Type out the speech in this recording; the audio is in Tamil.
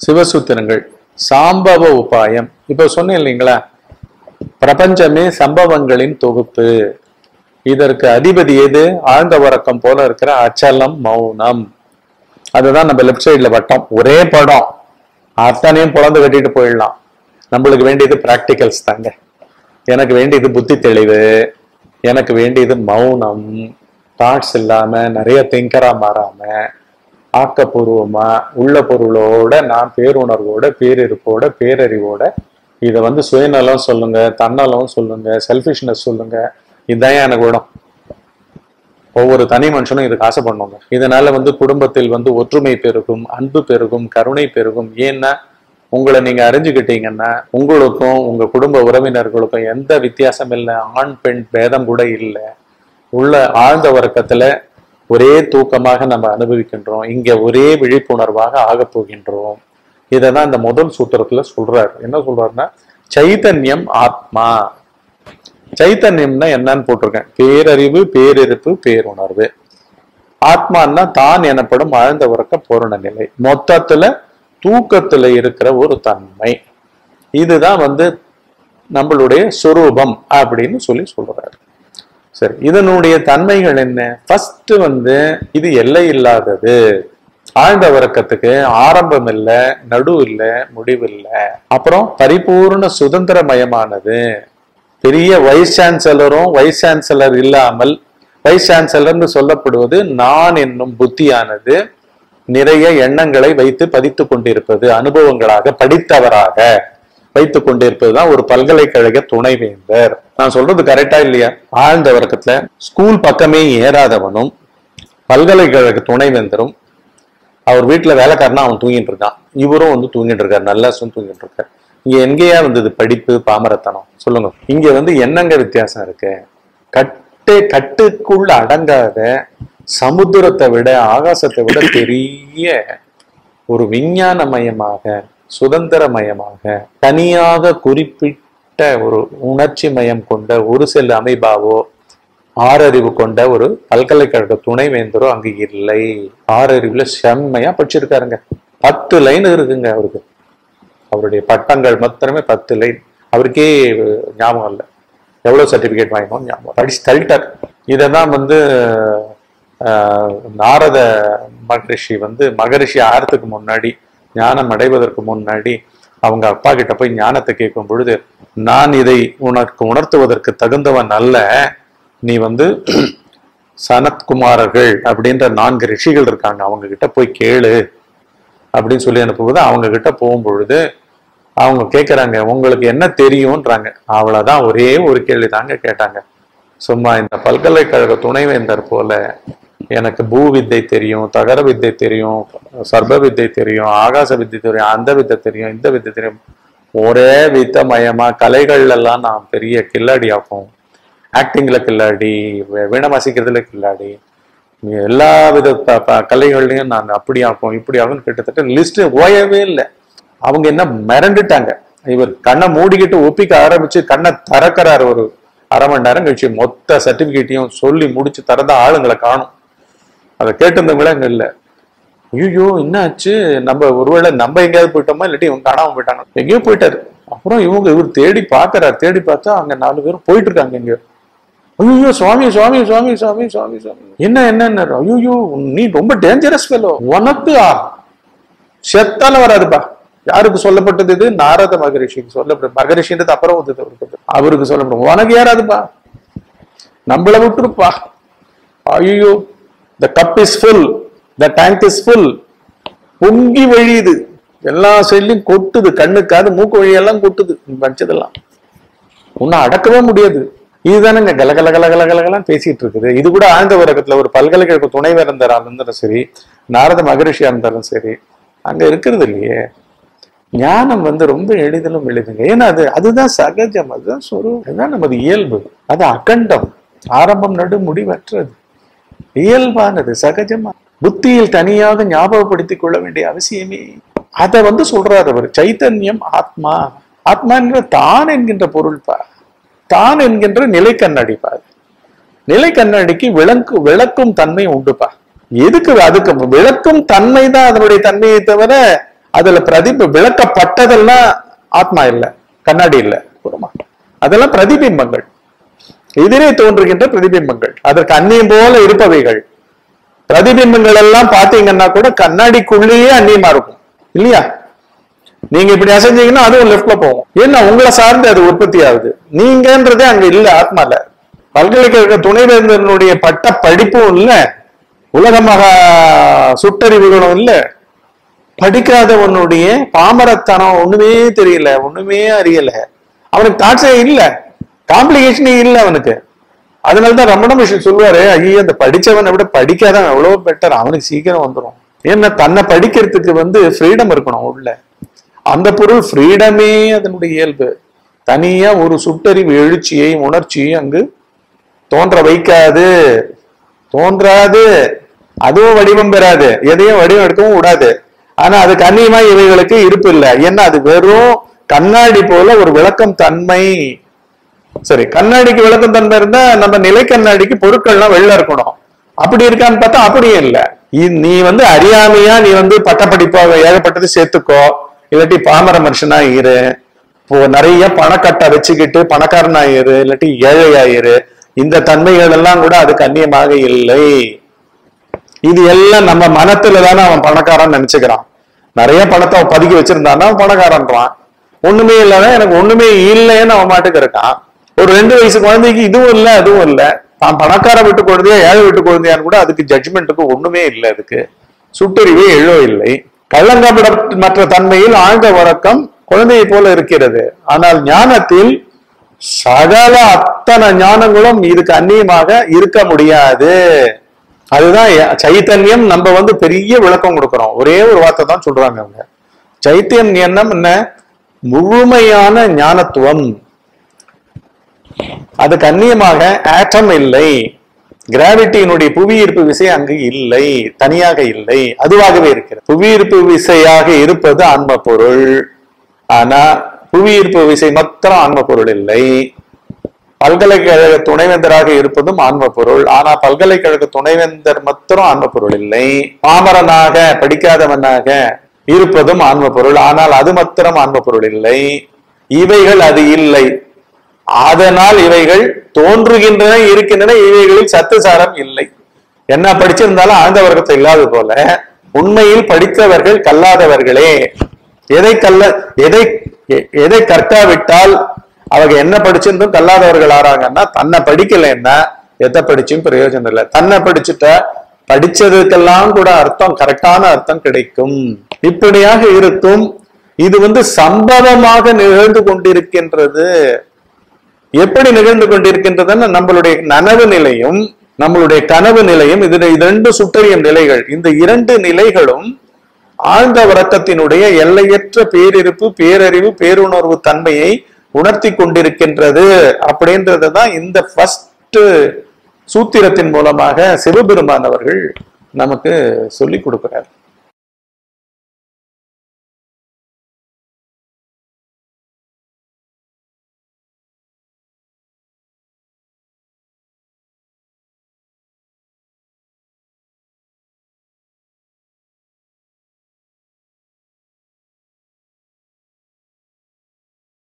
சிவசூத்திரங்கள் சாம்பவ உபாயம் இப்ப சொன்னேன் இல்லைங்களா பிரபஞ்சமே சம்பவங்களின் தொகுப்பு இதற்கு அதிபதி எது ஆழ்ந்த உறக்கம் போல இருக்கிற அச்சலம் மௌனம் அதுதான் நம்ம லெஃப்ட் சைடுல வட்டம் ஒரே படம் அத்தனையும் புலந்து கட்டிட்டு போயிடலாம் நம்மளுக்கு வேண்டியது பிராக்டிகல்ஸ் தாங்க எனக்கு வேண்டியது புத்தி தெளிவு எனக்கு வேண்டியது மௌனம் தாட்ஸ் இல்லாம நிறைய திங்கரா மாறாம ஆக்கப்பூர்வமா உள்ள பொருளோட நான் பேருணர்வோட பேரிருப்போட பேரறிவோட இதை வந்து சுயநலம் சொல்லுங்க தன்னலம் சொல்லுங்க செல்ஃபிஷ்னஸ் சொல்லுங்க இதுதான் எனக்கு விடும் ஒவ்வொரு தனி மனுஷனும் இதுக்கு ஆசைப்படுவாங்க இதனால வந்து குடும்பத்தில் வந்து ஒற்றுமை பெருகும் அன்பு பெருகும் கருணை பெருகும் ஏன்னா உங்களை நீங்க அறிஞ்சுக்கிட்டீங்கன்னா உங்களுக்கும் உங்க குடும்ப உறவினர்களுக்கும் எந்த வித்தியாசம் இல்லை ஆண் பெண் பேதம் கூட இல்லை உள்ள ஆழ்ந்த உறக்கத்துல ஒரே தூக்கமாக நம்ம அனுபவிக்கின்றோம் இங்க ஒரே விழிப்புணர்வாக ஆகப் போகின்றோம் இதை தான் இந்த முதல் சூத்திரத்துல சொல்றாரு என்ன சொல்றாருன்னா சைதன்யம் ஆத்மா சைத்தன்யம்னா என்னன்னு போட்டிருக்கேன் பேரறிவு பேரிருப்பு பேருணர்வு ஆத்மான்னா தான் எனப்படும் ஆழ்ந்த உறக்க பூரண நிலை மொத்தத்துல தூக்கத்துல இருக்கிற ஒரு தன்மை இதுதான் வந்து நம்மளுடைய சொரூபம் அப்படின்னு சொல்லி சொல்றாரு சரி இதனுடைய தன்மைகள் என்ன ஃபர்ஸ்ட் வந்து இது எல்லை இல்லாதது ஆழ்ந்த உறக்கத்துக்கு ஆரம்பம் இல்லை நடு இல்லை முடிவு இல்லை அப்புறம் பரிபூர்ண சுதந்திரமயமானது பெரிய வைஸ் சான்சலரும் வைஸ் சான்சலர் இல்லாமல் வைஸ் சான்சலர்னு சொல்லப்படுவது நான் என்னும் புத்தியானது நிறைய எண்ணங்களை வைத்து பதித்து கொண்டிருப்பது அனுபவங்களாக படித்தவராக வைத்து கொண்டிருப்பதுதான் ஒரு பல்கலைக்கழக துணைவேந்தர் நான் சொல்றது கரெக்டா இல்லையா ஆழ்ந்த வர்க்கத்துல ஸ்கூல் பக்கமே ஏறாதவனும் பல்கலைக்கழக துணைவேந்தரும் அவர் வீட்டுல வேலைக்காரனா அவன் தூங்கிட்டு இருக்கான் இவரும் வந்து தூங்கிட்டு இருக்காரு நல்லா தூங்கிட்டு இருக்காரு இங்க எங்கேயா வந்தது படிப்பு பாமரத்தனம் சொல்லுங்க இங்க வந்து என்னங்க வித்தியாசம் இருக்கு கட்டு கட்டுக்குள்ள அடங்காத சமுத்திரத்தை விட ஆகாசத்தை விட பெரிய ஒரு விஞ்ஞானமயமாக சுதந்திரமயமாக தனியாக குறிப்பிட்ட ஒரு உணர்ச்சி மயம் கொண்ட ஒரு செல் அமைபாவோ ஆறறிவு கொண்ட ஒரு பல்கலைக்கழக துணைவேந்தரோ அங்கு இல்லை ஆறறிவுல செம்மையா படிச்சிருக்காருங்க பத்து லைன் இருக்குங்க அவருக்கு அவருடைய பட்டங்கள் மாத்திரமே பத்து லைன் அவருக்கே ஞாபகம் இல்லை எவ்வளவு சர்டிபிகேட் வாங்கினோம் ஞாபகம் படிச்சு தள்ளிட்டார் இதை தான் வந்து ஆஹ், நாரத மகரிஷி வந்து மகரிஷி ஆறதுக்கு முன்னாடி ஞானம் அடைவதற்கு முன்னாடி அவங்க அப்பா கிட்ட போய் ஞானத்தை கேட்கும் பொழுது நான் இதை உனக்கு உணர்த்துவதற்கு தகுந்தவன் அல்ல நீ வந்து சனத்குமாரர்கள் அப்படின்ற நான்கு ரிஷிகள் இருக்காங்க அவங்க கிட்ட போய் கேளு அப்படின்னு சொல்லி அனுப்பும்போது அவங்க கிட்ட போகும்பொழுது அவங்க கேட்குறாங்க உங்களுக்கு என்ன தெரியும்ன்றாங்க அவ்வளவுதான் ஒரே ஒரு கேள்வி தாங்க கேட்டாங்க சும்மா இந்த பல்கலைக்கழக துணைவேந்தர் போல எனக்கு பூ வித்தை தெரியும் தகர வித்தை தெரியும் சர்ப வித்தை தெரியும் ஆகாச வித்தை தெரியும் அந்த வித்தை தெரியும் இந்த வித்தை தெரியும் ஒரே வித்த மயமா கலைகள் எல்லாம் நான் பெரிய கில்லாடி ஆகும் ஆக்டிங்ல கில்லாடி வி- வீணை வாசிக்கிறதுல கில்லாடி எல்லா வித ப- ப- கலைகள்லையும் நான் அப்படி ஆகும் இப்படி ஆகும் கிட்டத்தட்ட லிஸ்ட் ஓயவே இல்லை அவங்க என்ன மிரண்டுட்டாங்க இவர் கண்ணை மூடிக்கிட்டு ஒப்பிக்க ஆரம்பிச்சு கண்ணை திறக்கிறாரு ஒரு அரை மணி நேரம் கழிச்சு மொத்த சர்டிபிகேட்டையும் சொல்லி முடிச்சு திறந்த ஆளுங்களை காணும் அதை கேட்டிருந்தவங்களே அங்க இல்லை ஐயோ என்ன ஆச்சு நம்ம ஒருவேளை நம்ம எங்கேயாவது போயிட்டோமா இல்லாட்டி இவங்க காணாம போயிட்டாங்க எங்கேயோ போயிட்டாரு அப்புறம் இவங்க இவர் தேடி பார்க்கறாரு தேடி பார்த்தா அங்க நாலு பேரும் போயிட்டு இருக்காங்க எங்கேயோ ஐயோ சுவாமி சுவாமி சுவாமி சுவாமி சுவாமி சுவாமி என்ன என்ன ஐயோ நீ ரொம்ப டேஞ்சரஸ் ஃபெலோ உனக்கு ஆ, செத்தாலும் வராதுப்பா யாருக்கு சொல்லப்பட்டது இது நாரத மகரிஷிக்கு சொல்லப்படும் மகரிஷின்றது அப்புறம் வந்தது அவருக்கு அவருக்கு சொல்லப்படும் உனக்கு ஏறாதுப்பா நம்மள விட்டுருப்பா ஐயோ the cup is full the tank is full பொங்கி வழியுது எல்லா சைட்லயும் கொட்டுது கண்ணுக்காது மூக்கு வழியெல்லாம் கொட்டுது வச்சதெல்லாம் ஒன்னும் அடக்கவே முடியாது இதுதானங்க கலகல கலகல கலகலாம் பேசிட்டு இருக்குது இது கூட ஆழ்ந்த உலகத்துல ஒரு பல்கலைக்கழக துணைவர் இருந்தாரா இருந்தாலும் சரி நாரத மகரிஷியா இருந்தாலும் சரி அங்க இருக்கிறது இல்லையே ஞானம் வந்து ரொம்ப எளிதிலும் எளிதுங்க ஏன்னா அது அதுதான் சகஜம் அதுதான் சொரூபம் அதுதான் நமது இயல்பு அது அகண்டம் ஆரம்பம் நடு முடிவற்றது இயல்பானது சகஜமா புத்தியில் தனியாக ஞாபகப்படுத்திக் கொள்ள வேண்டிய அவசியமே அதை வந்து சொல்றாரு அவர் சைத்தன்யம் ஆத்மா ஆத்மா என்கிற தான் என்கின்ற பொருள்பா தான் என்கின்ற நிலை கண்ணாடிப்பா அது. நிலை கண்ணாடிக்கு விளக்கு விளக்கும் தன்மை உண்டுப்பா எதுக்கு அதுக்கு விளக்கும் தன்மை தான் அதனுடைய தன்மையை தவிர அதுல பிரதிப விளக்கப்பட்டதெல்லாம் ஆத்மா இல்ல கண்ணாடி இல்ல விளக்கப்பட்டதெல்லாம் ஆத்மா இல்ல கண்ணாடி இல்ல புறமா அதெல்லாம் பிரதிபிம்பங்கள் எதிரே தோன்றுகின்ற பிரதிபிம்பங்கள் அதற்கு அந்நியம் போல இருப்பவைகள் பிரதிபிம்பங்கள் எல்லாம் பாத்தீங்கன்னா கூட கண்ணாடிக்குள்ளேயே அந்நியமா இருக்கும் இல்லையா நீங்க இப்படி அசைஞ்சீங்கன்னா அதுவும் லெஃப்ட்ல போகும் ஏன்னா உங்களை சார்ந்து அது உற்பத்தி ஆகுது நீங்கன்றதே அங்க இல்ல ஆத்மால பல்கலைக்கழக துணைவேந்தனுடைய பட்ட படிப்பும் இல்ல உலகமாக சுட்டறிவுகளும் இல்ல படிக்காதவனுடைய பாமரத்தனம் ஒண்ணுமே தெரியல ஒண்ணுமே அறியல அவனுக்கு தாட்சே இல்ல காம்ப்ளிகேஷனே இல்ல அவனுக்கு அதனாலதான் ரமண மிஷன் சொல்லுவாரு ஐயோ அந்த படிச்சவனை விட படிக்காதவன் எவ்வளவு பெட்டர் அவனுக்கு சீக்கிரம் வந்துடும் ஏன்னா தன்னை படிக்கிறதுக்கு வந்து ஃப்ரீடம் இருக்கணும் உள்ள அந்த பொருள் ஃப்ரீடமே அதனுடைய இயல்பு தனியா ஒரு சுட்டறிவு எழுச்சியை உணர்ச்சியை அங்கு தோன்ற வைக்காது தோன்றாது அதுவும் வடிவம் பெறாது எதையும் வடிவம் எடுக்கவும் விடாது ஆனா அதுக்கு அந்நியமா இவைகளுக்கு இருப்பு இல்லை ஏன்னா அது வெறும் கண்ணாடி போல ஒரு விளக்கம் தன்மை சரி கண்ணாடிக்கு விளக்கம் தன்மை இருந்தா நம்ம நிலை கண்ணாடிக்கு பொருட்கள்லாம் வெளில இருக்கணும் அப்படி இருக்கான்னு பார்த்தா அப்படியும் இல்ல இ- நீ வந்து அறியாமையா நீ வந்து பட்டப்படிப்பாக ஏகப்பட்டது சேர்த்துக்கோ இல்லாட்டி பாமர மனுஷனா இரு இப்போ நிறைய பணக்கட்டை வச்சுக்கிட்டு பணக்காரனா இரு இல்லாட்டி ஏழையா இரு இந்த தன்மைகள் எல்லாம் கூட அதுக்கு அந்நியமாக இல்லை இது எல்லாம் நம்ம மனத்துல தானே அவன் பணக்காரன் நினைச்சுக்கிறான் நிறைய பணத்தை அவன் பதுக்கி வச்சிருந்தான்னா அவன் பணக்காரன்றான் ஒண்ணுமே இல்லைன்னா எனக்கு ஒண்ணுமே இல்லைன்னு அவன் மாட்டுக்கு இருக்கான் ஒரு ரெண்டு வயசு குழந்தைக்கு இதுவும் இல்லை அதுவும் இல்லை தான் பணக்கார வீட்டு குழந்தையா ஏழை வீட்டு குழந்தையான்னு கூட அதுக்கு ஜட்ஜ்மெண்ட்டுக்கு ஒண்ணுமே இல்லை அதுக்கு சுட்டறிவே எழோ இல்லை கள்ளங்கபட மற்ற தன்மையில் ஆழ்ந்த உறக்கம் குழந்தையை போல இருக்கிறது ஆனால் ஞானத்தில் சகல அத்தனை ஞானங்களும் இதுக்கு அந்நியமாக இருக்க முடியாது அதுதான் எ- சைத்தன்யம் நம்ம வந்து பெரிய விளக்கம் கொடுக்கிறோம் ஒரே ஒரு வார்த்தை தான் சொல்றாங்க அவங்க சைத்தியம் எண்ணம் என்ன முழுமையான ஞானத்துவம் அதுக்கு அந்நியமாக ஆட்டம் இல்லை கிராவிட்டியினுடைய புவியீர்ப்பு விசை அங்கு இல்லை தனியாக இல்லை அதுவாகவே இருக்கிறது புவியீர்ப்பு விசையாக இருப்பது ஆன்ம பொருள் ஆனா புவியீர்ப்பு விசை மாத்திரம் ஆன்ம பொருள் இல்லை பல்கலைக்கழக துணைவேந்தராக இருப்பதும் ஆன்ம பொருள் ஆனா பல்கலைக்கழக துணைவேந்தர் மாத்திரம் ஆன்ம பொருள் இல்லை பாமரனாக படிக்காதவனாக இருப்பதும் ஆன்ம பொருள் ஆனால் அது மாத்திரம் ஆன்ம பொருள் இல்லை இவைகள் அது இல்லை அதனால் இவைகள் தோன்றுகின்றன இருக்கின்றன இவைகளில் சத்து சாரம் இல்லை என்ன படிச்சிருந்தாலும் ஆழ்ந்த வர்க்கத்தை இல்லாத போல உண்மையில் படித்தவர்கள் கல்லாதவர்களே எதை கல்ல எதை எ- எதை கற்காவிட்டால் அவங்க என்ன படிச்சிருந்தும் கல்லாதவர்கள் ஆறாங்கன்னா தன்னை படிக்கலைன்னா எதை படிச்சும் பிரயோஜனம் இல்லை தன்னை படிச்சுட்டா படிச்சதுக்கெல்லாம் கூட அர்த்தம் கரெக்டான அர்த்தம் கிடைக்கும் இப்படியாக இருக்கும் இது வந்து சம்பவமாக நிகழ்ந்து கொண்டிருக்கின்றது எப்படி நிகழ்ந்து கொண்டிருக்கின்றதுன்னா நம்மளுடைய நனவு நிலையும் நம்மளுடைய கனவு நிலையும் இது இரண்டு சுட்டறியும் நிலைகள் இந்த இரண்டு நிலைகளும் ஆழ்ந்த உறக்கத்தினுடைய எல்லையற்ற பேரிருப்பு பேரறிவு பேருணர்வு தன்மையை உணர்த்தி கொண்டிருக்கின்றது அப்படின்றது தான் இந்த ஃபர்ஸ்ட் சூத்திரத்தின் மூலமாக சிவபெருமான் அவர்கள் நமக்கு சொல்லிக் கொடுக்கிறார்